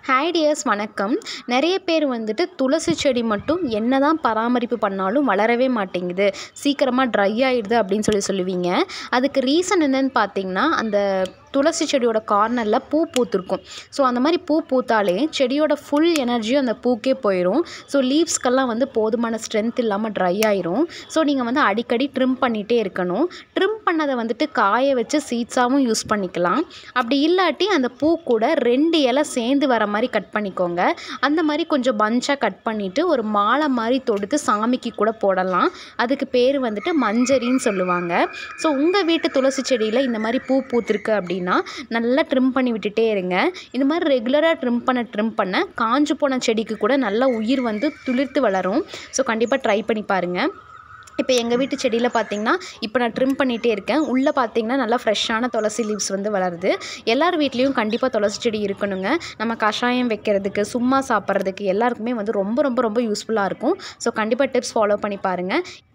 hi tears வணக்கம் நிறைய பேர் வந்துட்டு துளசி செடி மட்டும் என்ன தான் பராமரிப்பு பண்ணாலும் வளரவே மாட்டேங்குது சீக்கிரமாக ட்ரை ஆகிடுது அப்படின்னு சொல்லி சொல்லுவீங்க அதுக்கு ரீசன் என்னன்னு பார்த்தீங்கன்னா அந்த துளசி செடியோட கார்னரில் பூ பூத்திருக்கும் ஸோ அந்த மாதிரி பூ பூத்தாலே செடியோட ஃபுல் எனர்ஜியும் அந்த பூக்கே போயிடும் ஸோ லீவ்ஸ்க்கெல்லாம் வந்து போதுமான ஸ்ட்ரென்த் இல்லாமல் ட்ரை ஆயிரும் ஸோ நீங்கள் வந்து அடிக்கடி ட்ரிம் பண்ணிகிட்டே இருக்கணும் ட்ரிம் பண்ணதை வந்துட்டு காய வச்சு சீட்ஸாகவும் யூஸ் பண்ணிக்கலாம் அப்படி இல்லாட்டி அந்த பூ கூட ரெண்டு இலை சேர்ந்து வர மாதிரி கட் பண்ணிக்கோங்க அந்த மாதிரி கொஞ்சம் பஞ்சாக கட் பண்ணிவிட்டு ஒரு மாலை மாதிரி தொடுத்து சாமிக்கு கூட போடலாம் அதுக்கு பேர் வந்துட்டு மஞ்சரின்னு சொல்லுவாங்க ஸோ உங்கள் வீட்டு துளசி செடியில் இந்த மாதிரி பூ பூத்திருக்கு அப்படின்னா நல்லா ட்ரிம் பண்ணி விட்டுட்டே இருங்க இந்த மாதிரி ரெகுலராக ட்ரிம் பண்ண ட்ரிம் பண்ண காஞ்சு போன செடிக்கு கூட நல்லா உயிர் வந்து துளிர்த்து வளரும் ஸோ கண்டிப்பாக ட்ரை பண்ணி பாருங்கள் இப்போ எங்கள் வீட்டு செடியில் பார்த்தீங்கன்னா இப்போ நான் ட்ரிம் பண்ணிகிட்டே இருக்கேன் உள்ளே பார்த்தீங்கன்னா நல்லா ஃப்ரெஷ்ஷான துளசி லீவ்ஸ் வந்து வளருது எல்லார் வீட்லேயும் கண்டிப்பாக துளசி செடி இருக்கணுங்க நம்ம கஷாயம் வைக்கிறதுக்கு சும்மா சாப்பிட்றதுக்கு எல்லாருக்குமே வந்து ரொம்ப ரொம்ப ரொம்ப யூஸ்ஃபுல்லாக இருக்கும் ஸோ கண்டிப்பாக டிப்ஸ் ஃபாலோ பண்ணி பாருங்கள்